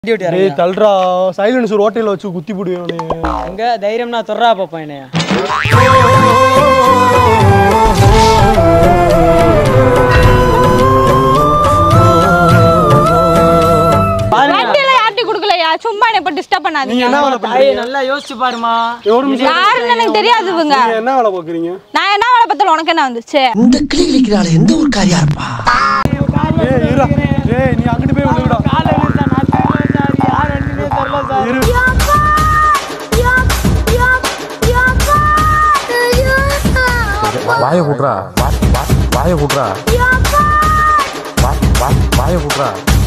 வண்டி ஓட்டி டேய் இறங்குடா. தள்ளுறா சைலன்சர் ஓட்டையில வச்சு குத்தி போடுவேன் எங்க தைரியம்னா தொர்றா பாப்பா என்னைய வண்டியில யார்ட்டி கொடுக்கலையா சும்மா என்ன இப்ப டிஸ்டர்ப் நீங்க பண்ணாதீங்க என்ன வேலை தாயே பண்றீங்க நல்லா யோசிச்சு பாருமா ஒரு நிமிஷம் யாருன்னு எனக்கு தெரியாது இவங்க நீங்க என்ன வேலை பாக்குறீங்க நான் என்ன வேலை பார்த்தாலும் உனக்கு என்ன வந்துச்சு இந்த கிளி கிளிக்கிறாள் எந்த ஒரு காரியா இருப்பா ஏய் இருடா ஏய் நீ அங்கிட்டு போய் விழுடா இரு வாய விட்றா வாய விட்றா வாய விட்றா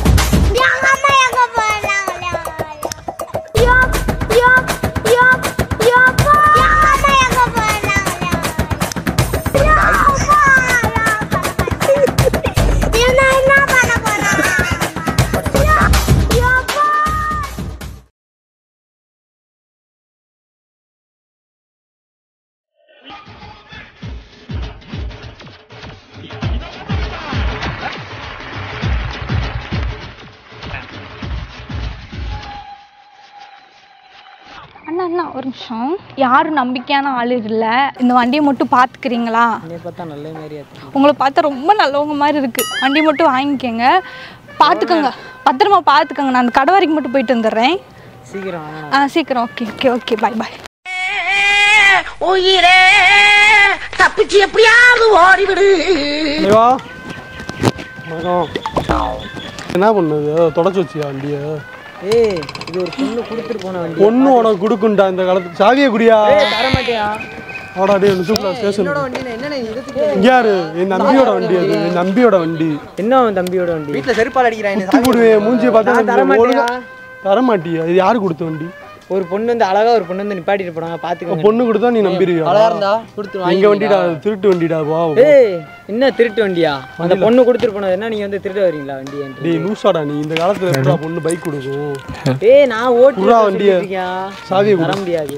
அண்ணா அண்ணா ஒரு நிமிஷம் யாரும் நம்பிக்கையான ஆள் இல்ல இந்த வண்டியை மட்டும் பாத்துக்கிறீங்களா என்னைய பார்த்தா நல்ல மாதிரியா இருக்கு உங்களை பார்த்தா ரொம்ப நல்லவங்க மாதிரி இருக்கு வண்டி மட்டும் வாங்கிக்கோங்க பாத்துக்கோங்க பத்திரமா பாத்துக்கோங்க நான் அந்த கடை வரைக்கும் மட்டும் போயிட்டு வந்துடுறேன் சீக்கிரம் வாங்க. ஆ சீக்கிரம் okay okay okay bye bye உயிரே தப்பிச்சு எப்படியாவது ஓடிவிடு வா மகம் என்ன பண்ணுது தொடச்சு வச்சியா வண்டிய ஏய் இது ஒரு பொண்ணு கொடுத்துட்டு போன வண்டி பொண்ணு உனக்கு கொடுக்குண்டா இந்த காலத்து சாவியை குடியா ஏய் தர மாட்டியா ஆடா டேய் சூப்பரா ஸ்டேஷன் வண்டி என்னென்ன இதுக்கு இங்க யாரு என் நம்பியோட வண்டி அது என் நம்பியோட வண்டி என்ன அவன் தம்பியோட வண்டி வீட்டுல செருப்பால் அடிக்கிறான் குத்தி போடுவேன் மூஞ்சியை பார்த்தா நான் தர எனக்கு மாட்டியா? ஒழுங்கா- தர மாட்டியா இது யாரு கொடுத்த வண்டி ஒரு பொண்ணு வந்து அழகா ஒரு பொண்ணு வந்து நிப்பாட்டிட்டு போனாங்க பாத்துக்கோங்க பொண்ணு கொடுத்தா நீ நம்பிடுவியா அழகா இருந்தா கொடுத்து எங்க வண்டிடா திருட்டு வண்டிடா வா ஏய் என்ன திருட்டு வண்டியா அந்த பொண்ணு கொடுத்துட்டு போனது என்ன நீங்க வந்து திருட்டு வரீங்களா வண்டி டேய் லூசாடா நீ இந்த காலத்துல எப்படா பொண்ணு பைக் கொடுக்கும் ஏய் நான் ஓட்டி புறா வண்டிய. சாவியை தர கொடு. முடியாது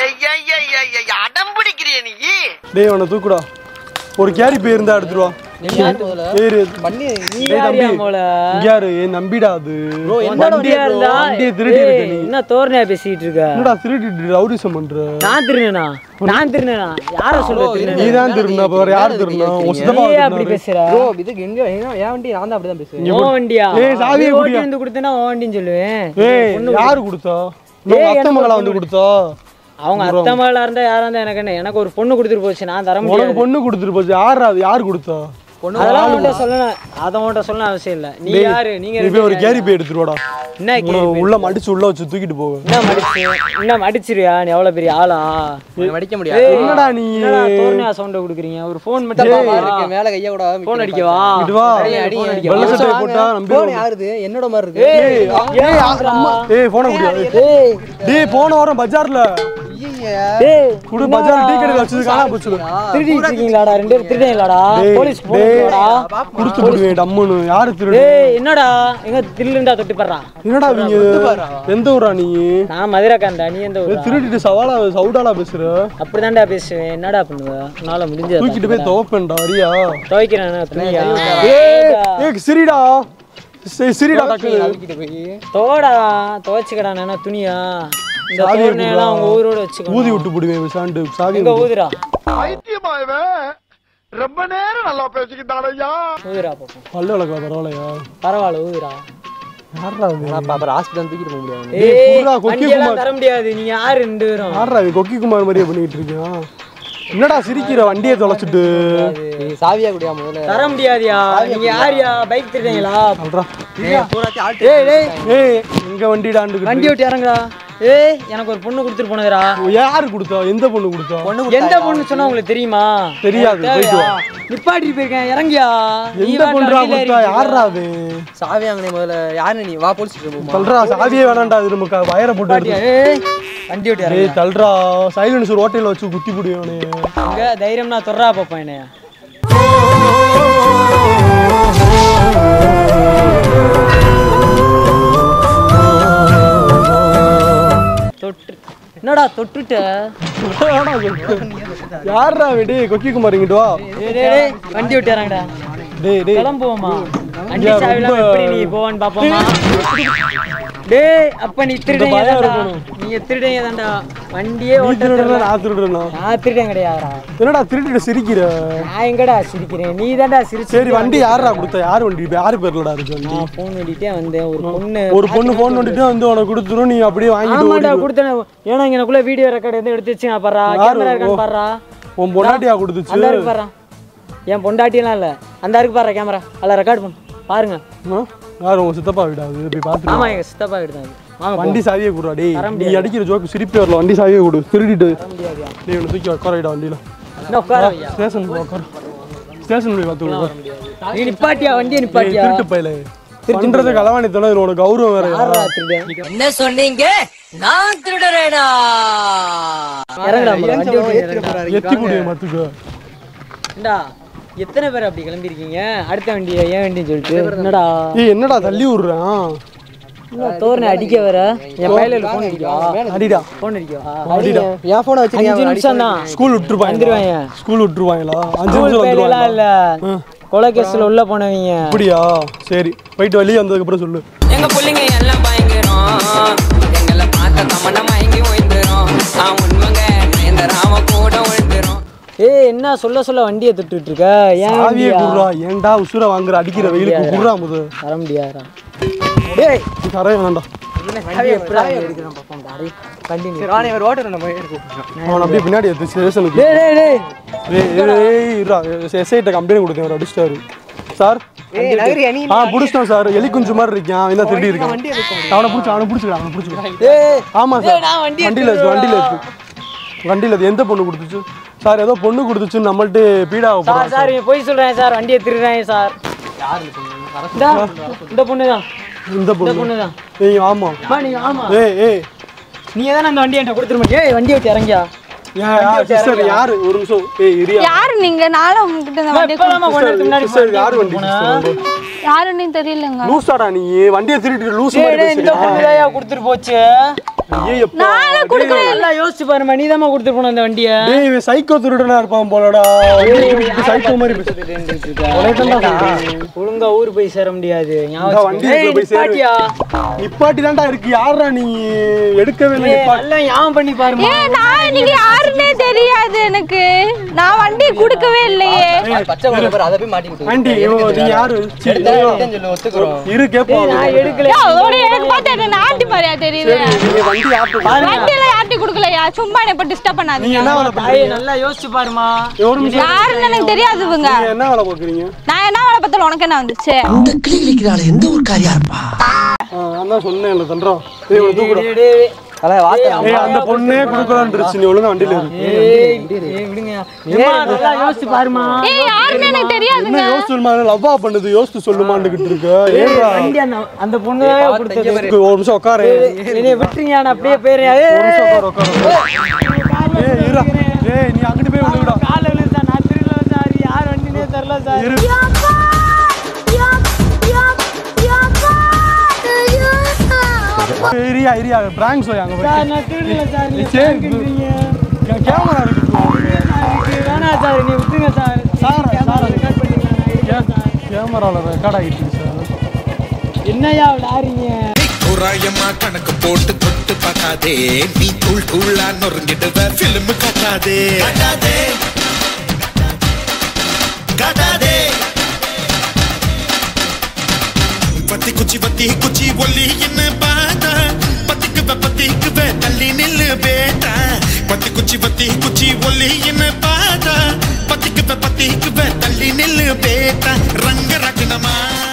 அடம் பிடிக்கிறிய நீ டேய் அவனை தூக்குடா ஒரு கேரி போய் இருந்தா எடுத்துட்டு வா ஏறு பண்ணி நீ டேய் யாரியா தம்பி போல இங்க யாரு என் நம்பிடா அது உன் வண்டியை வண்டியா இருந்தா வண்டியை திருடி ஏய், இருக்க நீ என்ன தோரணையா பேசிட்டு இருக்க என்னடா திருடிட்டு ரவுடிசம் பண்ற நான் திருநனா நான் திருநனா யார சொல்ற நீ திருநனா தான் திருடினா அப்ப வேற யார் திருடினா உன் சித்தப்பா நீ அப்படி திருடினாரு. பேசுற ப்ரோ இதுக்கு எங்க எங்க- என் வண்டி நான் தான் அப்படிதான் பேசுவேன் உன் வண்டியா ஏய், சாவியை நீ ஓட்டி குடியா. வந்து கொடுத்தனா உன் வண்டின்னு சொல்லுவேன் ஏய் பொண்ணு யாரு கொடுத்தா உங்க ஏய், அத்தை எனக்கு மகளா ஒரு வந்து பொண்ணு கொடுத்தா அவங்க அத்தை மகளா இருந்தா யாரா இருந்தா எனக்கு என்ன எனக்கு ஒரு பொண்ணு கொடுத்துட்டு போச்சு நான் தர உனக்கு முடியாது பொண்ணு கொடுத்துட்டு போச்சு யாரா அது யாரு கொடுத்தா அதெல்லாம் உன்கிட்ட சொல்லணும் அதை உன்கிட்ட சொல்லணும் அவசியம் இல்ல நீ டேய், யாரு நீங்க நீ ரெண்டு போய் ஒரு பேரும் கேரி போய் எடுத்துட்டு வாடா என்ன உன்னை கேள்வி? உள்ள மடிச்சு உள்ள வச்சு தூக்கிட்டு போவ என்ன மடிச்சு என்ன மடிச்சிருவியா நீ எவ்வளவு பெரிய ஆளா வடிக்க முடியாது ஏய், என்னடா நீ என்னடா தோரணையா சவுண்ட குடுக்குறீங்க ஒரு போன் மட்டும் இருக்கு மேல கைய கூட போன் அடிக்கவா இங்கிட்டு வா அடி, அடி, phone அடி. அடிக்கவா? வெள்ளை சட்டையை வாங்க. போட்டா நம்பி போன் யாருது என்னோட மாதிரி இருக்கு ஏய், ஏய் அம்மா ஏய் போன குடியா ஏய், டேய் போன வாரம் பஜார்ல ஐயையே. டேய், குடு பஜார் டீ கடையில வச்சது காணாம போச்சு திருடிட்டு இருக்கீங்களாடா ரெண்டு பேரும் திருடீங்களாடா டேய், போலீஸ் டேய். போனீங்களாடா குடுத்து விடுவேன் டம்முன்னு யாரு திருடு டேய் என்னடா எங்க திருடுண்டா தொட்டு படுறா என்னடா நீங்க எந்த ஊரா நீ நான் மதுரைக்காரன்டா நீ எந்த ஊரா? திருடிட்டு சவாலா சவுடாலா பேசுற அப்படிதான்டா பேசுவேன் என்னடா பண்ணுவ உன்னால முடிஞ்சது தூக்கிட்டு போய் துவப்பேன்டா வரியா துவைக்கிறேன் துணியா ஏய் ஏய் சிரிடா சி- சிரிடா டக்கு அழுக்கிட்டு போய் தோடா துவைச்சுக்கடா நானா துணியா இந்த சாவியை தோரணையெல்லாம் அவங்க குடுறா. ஊரோட வச்சுக்கோ ஊதி விட்டு போடுவேன் சாண்டு சாவி எங்க ஊதுடா ரொம்ப நேரம் நல்லா பேசிக்கிட்டாடையா ஊதுடா பாப்போம் பல்லு விளக்கா பரவாயில்லையா பரவாயில்ல ஊதுடா யாரா அது அப்ப அப்புறம் ஹாஸ்பிட்டல் தூக்கிட்டு போக முடியாது டேய், ஏய் புர்ரா, கொக்கி வண்டியெல்லாம் குமார். தர முடியாது நீங்க யாரு ரெண்டு பேரும் யாரா இது கொக்கி குமார் மாதிரியே பண்ணிட்டு இருக்கியா என்னடா சிரிக்கிற வண்டியை தொலைச்சிட்டு ஏய், சாவியா குடியா முதல்ல தர முடியாதியா நீங்க யாரியா பைக் திருடீங்களா சொல்றா ஏய் டேய் ஏய் எங்க வண்டிடாண்டு வண்டி ஓட்டி இறங்குடா ஏய் எனக்கு ஒரு பொண்ணு கொடுத்துட்டு போனதுடா யாரு கொடுத்தா எந்த பொண்ணு கொடுத்தா எந்த பொண்ணு சொன்னா உங்களுக்கு தெரியுமா தெரியாது, உங்களுக்கு போயிட்டு தேவையா? நிப்பாட்டிட்டு போயிருக்கேன் இறங்கியா நீ எந்த வாட்டு பொண்ணுடா வண்டியில கொடுத்தா ஏறிட்டியா? யாரா அது சாவி வாங்கினே முதல்ல யாரு நீ வா போலீஸ் ஸ்டேஷன் போமா சொல்றா சாவியே வேணாம்டா இது நமக்கு வயரை போட்டு நிப்பாட்டியா? எடுத்து. ஏய் வண்டி ஓட்டி இறங்கு ஏய் தள்ளுறா சைலன்சர் ஓட்டையில வச்சு குத்தி போடுவேன் அங்க தைரியம்னா தொர்றா பாப்பா என்னைய தொட்டு என்னடா தொட்டுட்ட யாரா விடு கொக்கி குமார் இங்கிட்டு வா டேய், டேய், டேய், வண்டி ஓட்டி இறங்குடா டேய் டேய் கிளம்புவோமா வண்டி ஐயா, சாவி இல்லாம ரொம்ப- எப்படி நீ போவான்னு பாப்போமா டேய் அப்ப நீ திருடங்க பயம் தான்டா இருக்கணும். நீங்க திருடங்க தான்டா வண்டியே நீ ஓட்ட திருடுறா தெரியல. நான் திருடுறேனா நான் திருடன் கிடையாதுடா என்னடா திருடிட்டு சிரிக்கிற நான் எங்கடா சிரிக்கிறேன் நீ தான்டா சிரிச்சு சரி வண்டி யாரா கொடுத்த யார் வண்டி இப்ப யாரு பேர்லடா இருக்கு வண்டி நான் ஃபோன் பண்ணிட்டே வந்தேன் ஒரு பொண்ணு ஒரு பொண்ணு ஃபோன் பண்ணிட்டு வந்து உனக்கு கொடுத்துரும் நீ அப்படியே வாங்கிட்டு ஆமாடா ஓடிடு. கொடுத்தேன் ஏன்னா எனக்குள்ள வீடியோ ரெக்கார்டு வந்து எடுத்து வச்சு நான் பாறா யாரு? கேமரா இருக்கான்னு பாறா உன் பொண்டாட்டியா கொடுத்துச்சு அந்த இருக்கு பாறா என் பொண்டாட்டியெல்லாம் இல்ல அந்த இருக்கு பாரு கேமரா அதில் ரெக்கார்ட் பண்ணு பாருங்க ஆ? யார் உங்க சித்தப்பா வீடா அது போய் பார்த்துட்டு ஆமா எங்க சித்தப்பா வீடு தான் வாங்க போ. வண்டி சாவியை கொடுடா டேய் தர நீ முடியாது. அடிக்கிற ஜோக்கு சிரிப்பே வரல வண்டி சாவியை கொடு திருடிட்டு முடியாதுயா. டேய் இவனை தூக்கி உட்கார வைடா வண்டியில இன்னும் உட்கார வையா. ஸ்டேஷன் போய் உட்கார ஸ்டேஷன் போய் பார்த்து நீ நிப்பாட்டியா வண்டியை நிப்பாட்டியா திருட்டு பையல பண்றது களவாணித்தனம் இது உனக்கு கௌரவம் வேற யாரா திருடன் என்ன சொன்னீங்க நான் திருடுறேனா இறங்குடா அம்மா, வண்டி விட்டு இறங்குடா. எத்தி குடிய மத்துக்கு ஏண்டா எத்தனை பேர் அப்படி கிளம்பிருக்கீங்க அடுத்த வண்டி ஏன் வண்டின்னு சொல்லிட்டு என்னடா ஏய் என்னடா தள்ளி விடுறான் என்ன தோரணை அடிக்க வர என் பையில ஃபோன் அடிக்கவா அடிடா ஃபோன் அடிக்கவா அடிடா என் போனை அஞ்சு வச்சிருக்கேன் நிமிஷம் தான் ஸ்கூல் விட்டுருப்பாங்க வந்துருவாங்க. ஸ்கூல் விட்டுருவாங்களா அஞ்சு ஸ்கூல் நிமிஷம் பையிலாம் வந்துருவாங்க இல்ல கொலை கேஸ்ல உள்ள போனவங்க அப்படியா சரி போயிட்டு வெளியே வந்ததுக்கு அப்புறம் சொல்லு எங்க பிள்ளைங்க எல்லாம் பயங்கரம் எங்களை பார்த்த தமன மயங்கி ஓய்ந்துரும் நான் உண்மைங்க இந்த ராம கூட விழுந்துரும் ஏய் என்ன சொல்ல சொல்ல வண்டியை தொட்டுட்டு இருக்க ஏன் சாவியே வண்டியா? குடுறா ஏன்டா உசுர வாங்குற அடிக்கிற வெயிலுக்கு குடுறா முத தர முடியாதா டேய் நீ தரவே வேண்டாம் வண்டி எப்படி எடுக்கிறோம் பாப்போம் டேய் கண்டினியூ சரி வாணி ஒரு ஓட்டர் நம்ம எடுக்கும் அவன் அப்படியே பின்னாடி எடுத்து ஸ்டேஷனுக்கு டேய் டேய் டேய் ஏய் ஏய் இருடா எஸ்ஐட்ட கம்ப்ளைண்ட் கொடுத்தேன் அவர் அடிச்சிட்டாரு சார் ஏய் நகரி அணி ஆ புடிச்சிட்டோம் சார் எலி குஞ்சு மாதிரி இருக்கான் அவன் தான் திருடி இருக்கான் அவனை பிடிச்சி அவனை பிடிச்சிக்கலாம் அவனை பிடிச்சிக்கலாம் ஏய் ஆமா சார் வண்டியில இருக்கு வண்டியில இருக்கு வண்டியில இருக்கு எந்த பொண்ணு கொடுத்துச்சு சார் ஏதோ பொண்ணு கொடுத்துச்சு நம்மள்ட்ட பீடா சார் சார் இவன் பொய் சொல்றேன் சார் வண்டியை திருடுறேன் சார் இந்தா, இந்த பொண்ணு தான் இந்த இந்த பொண்ணு பொண்ணு தான் ஏய் ஆமா அம்மா நீங்க ஆமா ஏய் ஏய் நீ தானே அந்த வண்டியை என்கிட்ட கொடுத்துருமா ஏய் வண்டியை விட்டு இறங்கியா சிஸ்டர் யாரு ஒரு நிமிஷம் ஏய் இரியா யாரு நீங்க நானும் உங்ககிட்ட இந்த வண்டி இப்பதாம்மா கொண்டு வரதுக்கு முன்னாடி சிஸ்டர் யாரு வண்டி போனேன். யாருன்னு தெரியலங்க லூசாடா நீ வண்டியை திருடிட்டு லூஸ் டேய், மாதிரி டேய், இந்த பேசுறியா? பொண்ணு தான் கொடுத்துட்டு போச்சு ஏய் எப்பா நானும் கொடுக்கவே நல்லா யோசிச்சு பாருமா நீ தான் கொடுத்துட்டு போன அந்த வண்டியை டேய் இவன் சைக்கோ திருடனா இருப்பான் போலடா வண்டி திருடிட்டு சைக்கோ மாதிரி பேசு ஒழுங்கா ஊர் போய் சேர முடியாது இந்த வண்டி ஞாபகம் போய் சேரு. நிப்பாட்டி தான்டா இருக்கு யாரா நீ எடுக்கவே இல்லை நிப்பாட்டி நல்லா ஞாபகம் பண்ணி பாருமா ஏ நான் நீங்க யாருன்னே தெரியாது எனக்கு நான் வண்டி கொடுக்கவே இல்லையே பச்சை போன பாரு அதை போய் மாட்டி விட்டு ஆண்டி இவன் நீ யாரு சீ, எடுத்தேன்னு சொல்லு ஒத்துக்குறோம் இரு கேப்போம் நான் எடுக்கல யா, அதோட எனக்கு பார்த்தா என்ன நாட்டி மாதிரியா தெரியுது நீங்க வண்டி ஆட்டு வண்டியில யார்ட்டி கொடுக்கலையா சும்மா என்ன டிஸ்டர்ப் நீங்க பண்ணாதீங்க என்ன வேலை தாயே பண்றீங்க நல்லா யோசிச்சு பாருமா ஒரு நிமிஷம் யாருன்னு எனக்கு தெரியாது இவங்க நீங்க என்ன வேலை பாக்குறீங்க நான் என்ன வேலை பார்த்தாலும் உனக்கு என்ன வந்துச்சு இந்த கிளி கிளிக்கிறாள் எந்த ஊர்க்காரியா இருப்பா நான் தான் சொன்னேன் இல்லை தண்டோம் ஏய் இவனை தூக்குடா டேய், டேய், அதான் வார்த்தை ஏய் அந்த பொண்ணே குடுக்கலான்ருச்சு நீ ஒழுங்கா வண்டியில இரு ஏய், ஏய், விடுங்க ஏம்மா, நல்லா யோசிச்சு பாருமா ஏய் யாருன்னு எனக்கு தெரியாதுங்க என்ன யோசிச்சு சொல்லுமா லவ்வா பண்ணுது யோசிச்சு சொல்லுமான்னுகிட்டு இருக்க ஏடா வண்டி அந்த அந்த பொண்ணு தான் கொடுத்தது ஒரு நிமிஷம் உட்காரு என்னைய விட்டுறீங்க நான் அப்படியே போயிடுறேன் ஏய், ஒரு நிமிஷம் உட்காரு உட்காரு ஏய் இருடா ஏய் நீ அங்கிட்டு போய் விழுடா காலை விழுந்தா நான் திருடல சார் யார் வண்டினே தெரியல சார் இரு இரியா இரியா பிராங்க் சொல்லி அங்க சார் போய் நான் திருடல சார் நீங்க சரி. கேக்குறீங்க. கேமரா இருக்கு எனக்கு வேணாம் சார் நீ விட்டுருங்க சார் சார், கேமரா ரெக்கார்ட் பண்ணிக்கலாம் நான் இருக்கேன் சார். கேமரால ரெக்கார்ட் ஆகிட்டு இருக்கு சார் என்னய்யா விளாடுறீங்க தோராயமா கணக்கு போட்டு தொட்டு பார்க்காதே நீ தூள் தூளா நொறுங்கிடுவ பிலிம் காட்டாதே காட்டாதே காட்டாதே பத்தி குச்சி பத்தி குச்சி ஒல்லி என்ன பாதா பத்திக்குவ பத்திக்குவ தள்ளி நில்லு பேட்டா பத்தி குச்சி பத்தி குச்சி ஒல்லி என்ன பாதா பத்திக்குவ பத்திக்குவ தள்ளி நில்லு பேட்டா ரங்க ரகணமா